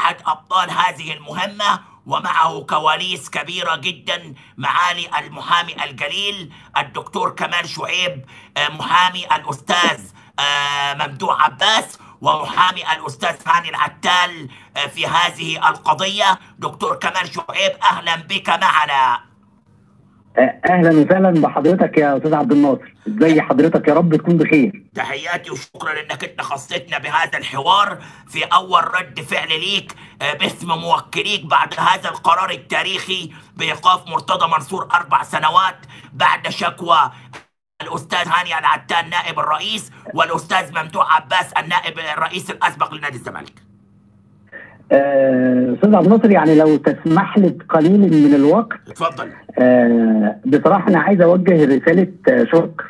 أحد أبطال هذه المهمة ومعه كواليس كبيرة جدا معالي المحامي الجليل الدكتور كمال شعيب آه، محامي الأستاذ آه، ممدوح عباس ومحامي الأستاذ هاني العتال آه، في هذه القضية دكتور كمال شعيب أهلا بك معنا اهلا وسهلا بحضرتك يا استاذ عبد الناصر ازي حضرتك يا رب تكون بخير تحياتي وشكرا انك انت خصتنا بهذا الحوار في اول رد فعل ليك آه، باسم موكليك بعد هذا القرار التاريخي بايقاف مرتضى منصور اربع سنوات بعد شكوى الاستاذ هاني العتال نائب الرئيس والاستاذ ممدوح عباس النائب الرئيس الاسبق لنادي الزمالك آه، استاذ عبد الناصر يعني لو تسمح لي قليل من الوقت اتفضل آه، بصراحه انا عايز اوجه رساله آه، شكر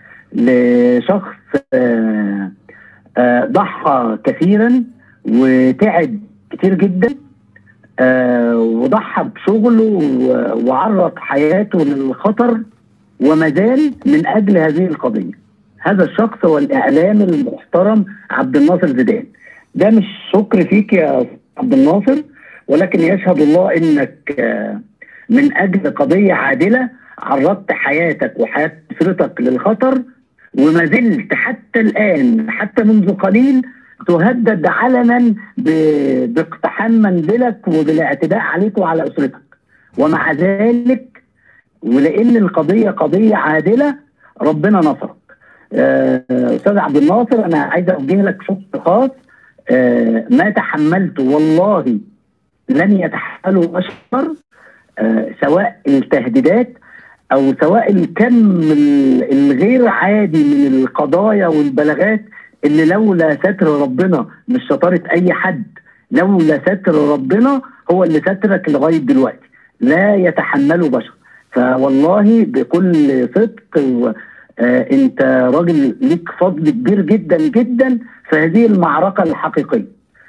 لشخص آه، آه، ضحى كثيرا وتعب كتير جدا آه، وضحى بشغله و- وعرض حياته للخطر وما زال من اجل هذه القضيه. هذا الشخص هو الاعلام المحترم عبد الناصر زيدان. ده مش شكر فيك يا عبد الناصر ولكن يشهد الله انك آه، من اجل قضيه عادله عرضت حياتك وحياه اسرتك للخطر وما زلت حتى الان حتى منذ قليل تهدد علنا ب- باقتحام منزلك وبالاعتداء عليك وعلى اسرتك ومع ذلك ولان القضيه قضيه عادله ربنا نصرك. آه، استاذ عبد الناصر انا عايز اوجه لك شكر خاص آه، ما تحملته والله لن يتحمله بشر آه، سواء التهديدات او سواء الكم ال- الغير عادي من القضايا والبلاغات اللي لولا ستر ربنا مش شطاره اي حد لولا ستر ربنا هو اللي سترك لغايه دلوقتي لا يتحمله بشر فوالله بكل صدق و... آه انت راجل ليك فضل كبير جدا جدا في هذه المعركه الحقيقيه.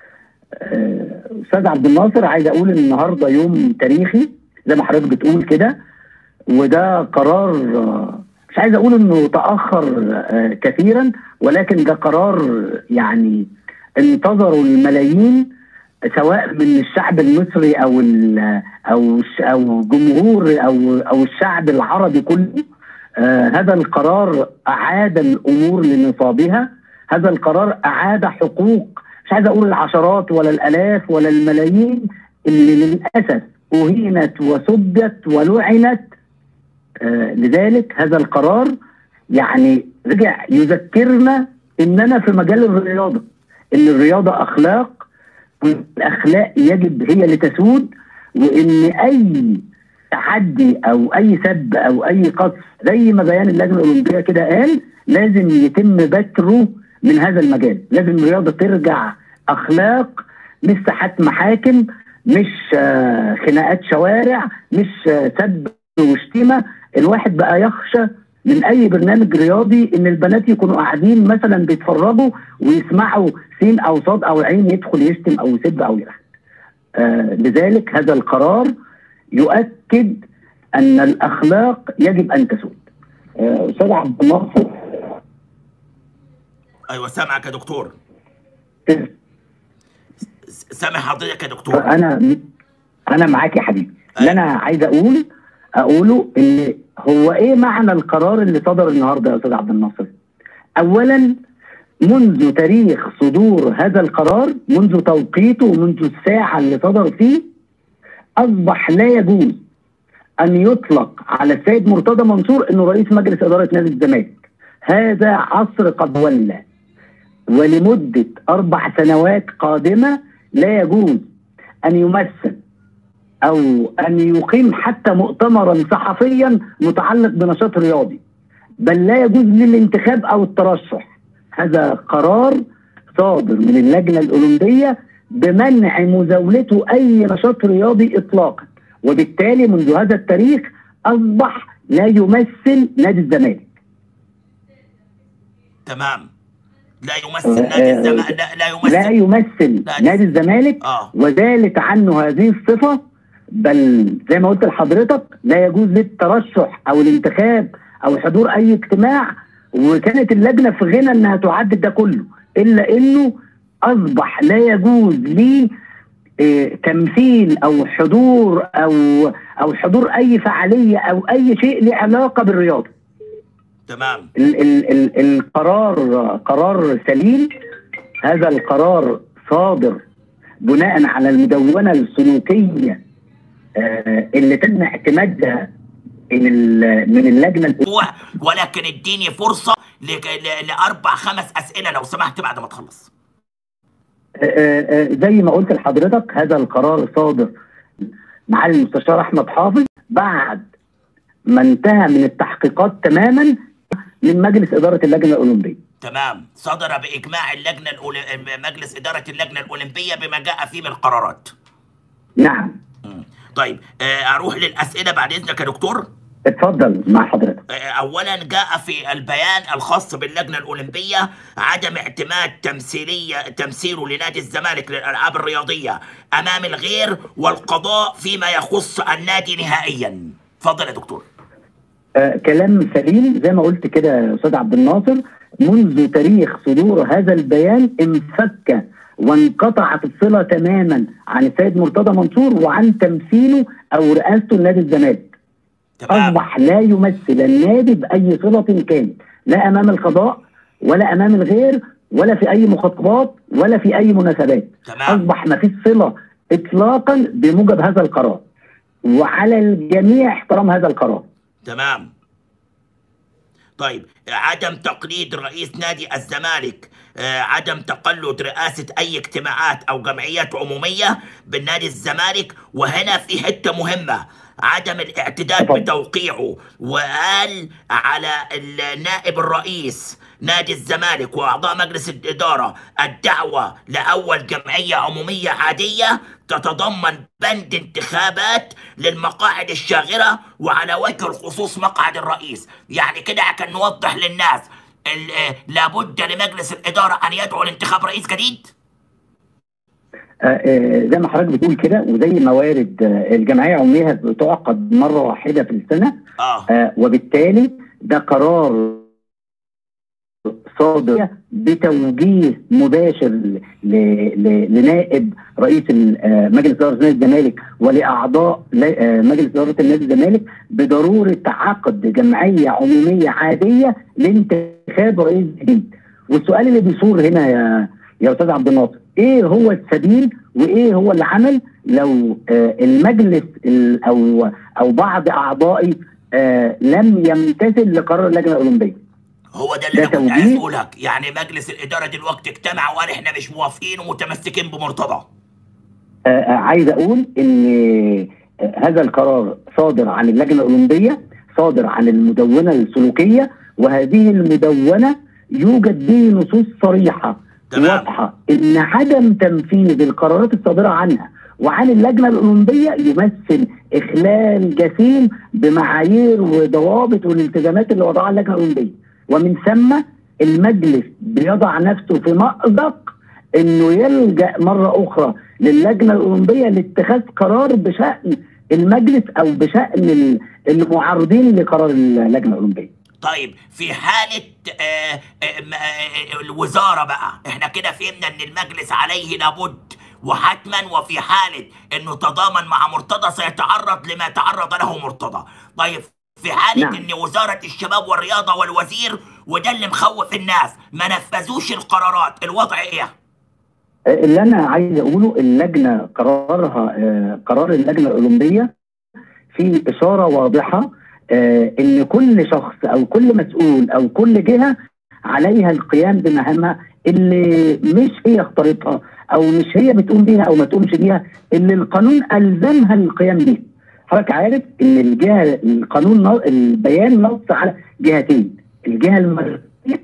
آه، استاذ عبد الناصر عايز اقول ان النهارده يوم تاريخي زي ما حضرتك بتقول كده وده قرار آه، مش عايز اقول انه تاخر آه، كثيرا ولكن ده قرار يعني انتظروا الملايين سواء من الشعب المصري او ال- او الش- او جمهور او او الشعب العربي كله آه هذا القرار اعاد الامور لنصابها هذا القرار اعاد حقوق مش عايز اقول العشرات ولا الالاف ولا الملايين اللي للاسف اهينت وسبت ولعنت آه لذلك هذا القرار يعني رجع يذكرنا اننا في مجال الرياضه ان الرياضه اخلاق والاخلاق يجب هي اللي تسود وان اي تحدي او اي سب او اي قصف زي ما بيان اللجنه الاولمبيه كده قال لازم يتم بتره من هذا المجال لازم الرياضه ترجع اخلاق مش ساحات محاكم مش آه، خناقات شوارع مش آه، سب وشتيمه الواحد بقى يخشى من اي برنامج رياضي ان البنات يكونوا قاعدين مثلا بيتفرجوا ويسمعوا سين او صاد او عين يدخل يشتم او يسب او يلحن آه لذلك هذا القرار يؤكد ان الاخلاق يجب ان تسود آه، استاذ عبد الناصر ايوه سامعك يا دكتور س- سامع حضرتك يا دكتور انا انا معاك يا حبيبي اللي انا عايز اقول اقوله ان هو ايه معنى القرار اللي صدر النهارده يا استاذ عبد الناصر اولا منذ تاريخ صدور هذا القرار منذ توقيته ومنذ الساعه اللي صدر فيه اصبح لا يجوز ان يطلق على السيد مرتضى منصور انه رئيس مجلس اداره نادي الزمالك هذا عصر قد ولى ولمده اربع سنوات قادمه لا يجوز ان يمثل او ان يقيم حتى مؤتمرا صحفيا متعلق بنشاط رياضي بل لا يجوز للانتخاب او الترشح هذا قرار صادر من اللجنه الاولمبيه بمنع مزاولته اي نشاط رياضي اطلاقا وبالتالي منذ هذا التاريخ اصبح لا يمثل نادي الزمالك تمام لا يمثل نادي الزمالك لا, لا يمثل لا يمثل لا، نادي الزمالك اه وزالت عنه هذه الصفة بل زي ما قلت لحضرتك لا يجوز للترشح أو الانتخاب أو حضور أي اجتماع وكانت اللجنة في غنى إنها تعدد ده كله إلا إنه أصبح لا يجوز لي آه، تمثيل او حضور او او حضور اي فعاليه او اي شيء له علاقه بالرياضه تمام ال ال ال القرار قرار سليم هذا القرار صادر بناء على المدونه السلوكيه آه، اللي تم اعتمادها من ال- من اللجنه الأولى. هو ولكن اديني فرصه ل- ل- لاربع خمس اسئله لو سمحت بعد ما تخلص آه، آه، زي ما قلت لحضرتك هذا القرار صادر مع المستشار احمد حافظ بعد ما انتهى من التحقيقات تماما من مجلس اداره اللجنه الاولمبيه. تمام صدر باجماع اللجنه الأولي... مجلس اداره اللجنه الاولمبيه بما جاء فيه من القرارات نعم مم. طيب آه، اروح للاسئله بعد اذنك يا دكتور اتفضل مع حضرتك. اولا جاء في البيان الخاص باللجنه الاولمبيه عدم اعتماد تمثيليه تمثيله لنادي الزمالك للالعاب الرياضيه امام الغير والقضاء فيما يخص النادي نهائيا اتفضل يا دكتور آه كلام سليم زي ما قلت كده يا استاذ عبد الناصر منذ تاريخ صدور هذا البيان انفك وانقطعت الصله تماما عن السيد مرتضى منصور وعن تمثيله او رئاسته لنادي الزمالك. تمام اصبح لا يمثل النادي باي صله كانت لا امام القضاء ولا امام الغير ولا في اي مخاطبات ولا في اي مناسبات. تمام اصبح ما فيش صله اطلاقا بموجب هذا القرار. وعلى الجميع احترام هذا القرار. تمام طيب عدم تقليد رئيس نادي الزمالك آه، عدم تقلد رئاسة أي اجتماعات أو جمعيات عمومية بالنادي الزمالك وهنا في حتة مهمة عدم الاعتداد تفضل. بتوقيعه وقال على النائب الرئيس نادي الزمالك وأعضاء مجلس الإدارة الدعوة لأول جمعية عمومية عادية تتضمن بند انتخابات للمقاعد الشاغرة وعلى وجه الخصوص مقعد الرئيس يعني كده عشان نوضح للناس ال- آه، لابد لمجلس الإدارة أن يدعو لانتخاب رئيس جديد آه، آه، زي ما حضرتك بتقول كده وزي ما وارد آه، الجمعيه العموميه بتعقد مره واحده في السنه آه آه، وبالتالي ده قرار صادر بتوجيه مباشر ل- ل- لنائب رئيس ال- آه، مجلس اداره نادي الزمالك ولاعضاء ل- آه، مجلس اداره النادي الزمالك بضروره عقد جمعيه عموميه عاديه لانتخاب رئيس جديد والسؤال اللي بيثور هنا يا يا استاذ عبد الناصر ايه هو السبيل وايه هو العمل لو آه، المجلس ال- او او بعض اعضائي آه، لم يمتثل لقرار اللجنه الاولمبيه هو ده اللي ده أنا كنت عايز توجيه؟ أقولك يعني مجلس الإدارة دلوقتي اجتمع وقال إحنا مش موافقين ومتمسكين بمرتضى آه، آه، عايز اقول ان آه، هذا القرار صادر عن اللجنه الاولمبيه صادر عن المدونه السلوكيه وهذه المدونه يوجد به نصوص صريحه تمام. واضحه ان عدم تنفيذ القرارات الصادره عنها وعن اللجنه الاولمبيه يمثل اخلال جسيم بمعايير وضوابط والالتزامات اللي وضعها اللجنه الاولمبيه ومن ثم المجلس بيضع نفسه في مأزق انه يلجا مره اخرى للجنه الاولمبيه لاتخاذ قرار بشان المجلس او بشان ال- المعارضين لقرار اللجنه الاولمبيه. طيب في حالة آه، آه، م- آه، الوزارة بقى احنا كده فهمنا ان المجلس عليه لابد وحتما وفي حالة انه تضامن مع مرتضى سيتعرض لما تعرض له مرتضى طيب في حالة نعم. ان وزارة الشباب والرياضة والوزير وده اللي مخوف الناس ما نفذوش القرارات الوضع ايه اللي انا عايز اقوله اللجنه قرارها آه، قرار اللجنه الاولمبيه في اشاره واضحه آه، ان كل شخص او كل مسؤول او كل جهه عليها القيام بمهامها اللي مش هي اختارتها او مش هي بتقوم بيها او ما تقومش بيها اللي القانون الزمها للقيام بيها. حضرتك عارف ان الجهه القانون نص- البيان نص على جهتين الجهه المركزيه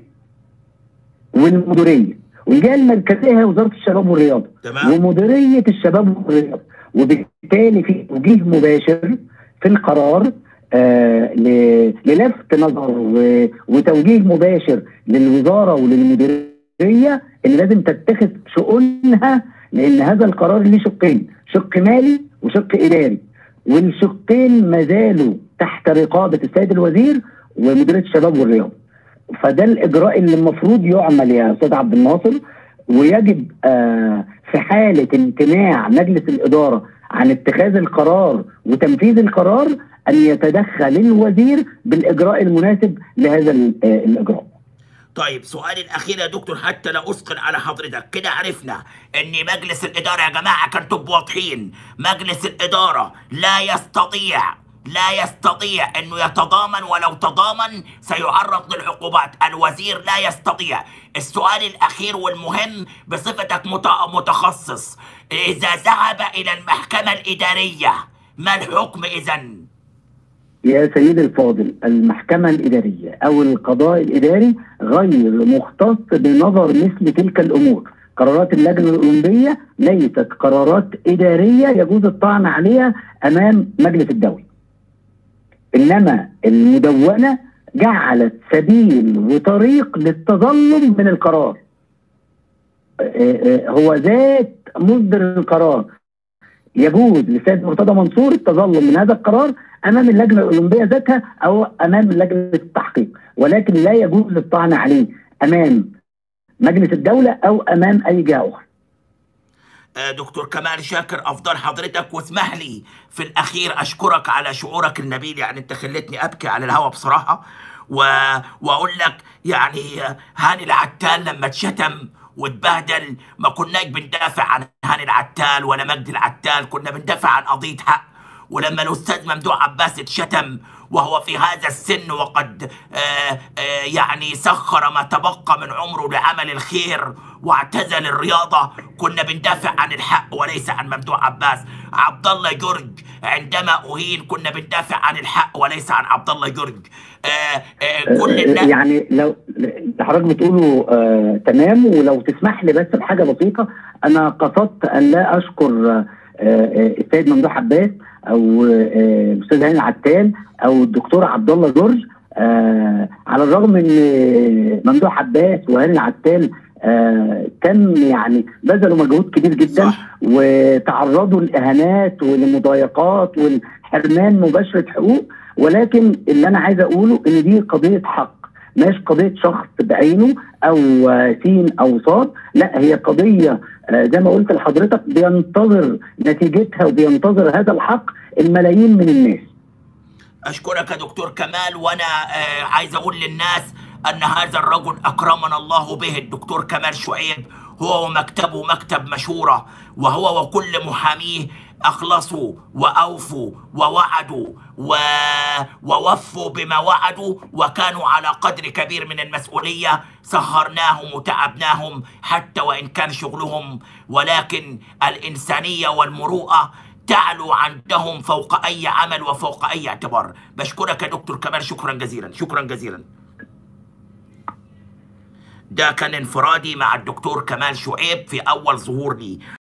والمديريه والجهه المركزيه هي وزاره الشباب والرياضه تمام ومديريه الشباب والرياضه وبالتالي في توجيه مباشر في القرار آه ل- للفت نظر و- وتوجيه مباشر للوزاره وللمديريه اللي لازم تتخذ شؤونها لان هذا القرار ليه شقين شق مالي وشق اداري والشقين ما زالوا تحت رقابه السيد الوزير ومديريه الشباب والرياضه فده الاجراء اللي المفروض يعمل يا استاذ عبد الناصر ويجب آه في حاله امتناع مجلس الاداره عن اتخاذ القرار وتنفيذ القرار ان يتدخل الوزير بالاجراء المناسب لهذا ال- آه، الاجراء. طيب سؤالي الاخير يا دكتور حتى لا اثقل على حضرتك كده عرفنا ان مجلس الاداره يا جماعه كان تبقوا واضحين مجلس الاداره لا يستطيع لا يستطيع انه يتضامن ولو تضامن سيعرض للعقوبات الوزير لا يستطيع السؤال الاخير والمهم بصفتك مت- متخصص اذا ذهب الى المحكمه الاداريه ما الحكم اذا يا سيدي الفاضل المحكمة الإدارية أو القضاء الإداري غير مختص بنظر مثل تلك الأمور قرارات اللجنة الأولمبية ليست قرارات إدارية يجوز الطعن عليها أمام مجلس الدولة إنما المدونة جعلت سبيل وطريق للتظلم من القرار آه، آه، هو ذات مصدر القرار يجوز للسيد مرتضى منصور التظلم من هذا القرار امام اللجنه الاولمبيه ذاتها او امام لجنه التحقيق ولكن لا يجوز الطعن عليه امام مجلس الدوله او امام اي جهه اخرى. آه، دكتور كمال شاكر افضل حضرتك واسمح لي في الاخير اشكرك على شعورك النبيل يعني انت خلتني ابكي على الهوا بصراحه و... واقول لك يعني آه، هاني العتال لما اتشتم واتبهدل ما كناش بندافع عن هاني العتال ولا مجدي العتال كنا بندافع عن قضيه حق ولما الاستاذ ممدوح عباس اتشتم وهو في هذا السن وقد آه، آه، يعني سخر ما تبقى من عمره لعمل الخير واعتزل الرياضه كنا بندافع عن الحق وليس عن ممدوح عباس عبد الله جورج عندما اهين كنا بندافع عن الحق وليس عن عبد الله جورج آه، آه، كل الناس يعني لو اللي حضرتك بتقوله آه تمام ولو تسمح لي بس بحاجه بسيطه انا قصدت ان لا اشكر آه آه السيد ممدوح عباس او آه الاستاذ هاني العتال او الدكتور عبد الله جورج آه على الرغم ان ممدوح عباس وهاني العتال آه كان يعني بذلوا مجهود كبير جدا صح. وتعرضوا لاهانات ولمضايقات والحرمان مباشره حقوق ولكن اللي انا عايز اقوله ان دي قضيه حق مش قضيه شخص بعينه او آه، سين او صاد لا هي قضيه آه، زي ما قلت لحضرتك بينتظر نتيجتها وبينتظر هذا الحق الملايين من الناس أشكرك يا دكتور كمال وأنا آه، عايز أقول للناس أن هذا الرجل أكرمنا الله به الدكتور كمال شعيب هو ومكتبه مكتب مشورة وهو وكل محاميه أخلصوا وأوفوا ووعدوا و... ووفوا بما وعدوا وكانوا على قدر كبير من المسؤولية سهرناهم وتعبناهم حتى وإن كان شغلهم ولكن الإنسانية والمروءة تعلو عندهم فوق أي عمل وفوق أي اعتبار بشكرك يا دكتور كمال شكرا جزيلا شكرا جزيلا ده كان انفرادي مع الدكتور كمال شعيب في أول ظهور لي